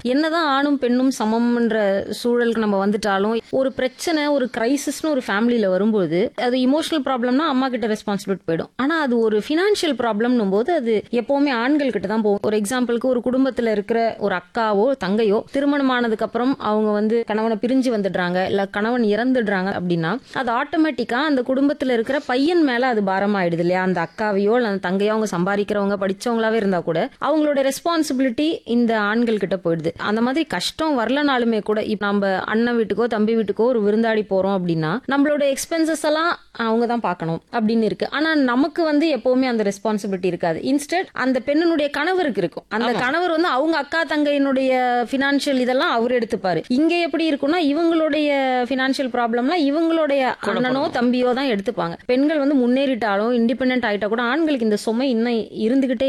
என்னதான் ஆணும் பெண்ணும் சமம்ன்ற சூழலுக்கு நம்ம வந்துட்டாலும் ஒரு பிரச்சனை ஒரு கிரைசிஸ்னு ஒரு ஃபேமிலியில வரும்போது அது இமோஷனல் ப்ராப்ளம்னா அம்மா கிட்ட ரெஸ்பான்சிபிலிட்டி போயிடும் ஆனா அது ஒரு ஃபினான்ஷியல் ப்ராப்ளம்னும் போது அது எப்பவுமே ஆண்கள் கிட்ட தான் போகும் ஒரு எக்ஸாம்பிளுக்கு ஒரு குடும்பத்துல இருக்கிற ஒரு அக்காவோ தங்கையோ திருமணம் ஆனதுக்கு அப்புறம் அவங்க வந்து கணவனை பிரிஞ்சு வந்துடுறாங்க இல்ல கணவன் இறந்துடுறாங்க அப்படின்னா அது ஆட்டோமேட்டிக்கா அந்த குடும்பத்துல இருக்கிற பையன் மேல அது பாரம் ஆயிடுது இல்லையா அந்த அக்காவையோ இல்ல அந்த தங்கையோ அவங்க சம்பாதிக்கிறவங்க படிச்சவங்களாவே இருந்தா கூட அவங்களோட ரெஸ்பான்சிபிலிட்டி இந்த ஆண்கள் கிட்ட போயிடுது அந்த மாதிரி கஷ்டம் வரலனாலுமே கூட இப்ப நம்ம அண்ணன் வீட்டுக்கோ தம்பி வீட்டுக்கோ ஒரு விருந்தாடி போறோம் அப்படின்னா நம்மளோட எக்ஸ்பென்சஸ் எல்லாம் அவங்க தான் பார்க்கணும் அப்படின்னு இருக்கு ஆனா நமக்கு வந்து எப்பவுமே அந்த ரெஸ்பான்சிபிலிட்டி இருக்காது இன்ஸ்டெட் அந்த பெண்ணினுடைய கணவருக்கு இருக்கும் அந்த கணவர் வந்து அவங்க அக்கா தங்கையினுடைய பினான்சியல் இதெல்லாம் அவர் எடுத்துப்பாரு இங்க எப்படி இருக்கும்னா இவங்களுடைய பினான்சியல் ப்ராப்ளம்லாம் இவங்களுடைய அண்ணனோ தம்பியோ தான் எடுத்துப்பாங்க பெண்கள் வந்து முன்னேறிட்டாலும் இண்டிபெண்டன்ட் ஆயிட்டா கூட ஆண்களுக்கு இந்த சுமை இன்னும் இருந்துகிட்டே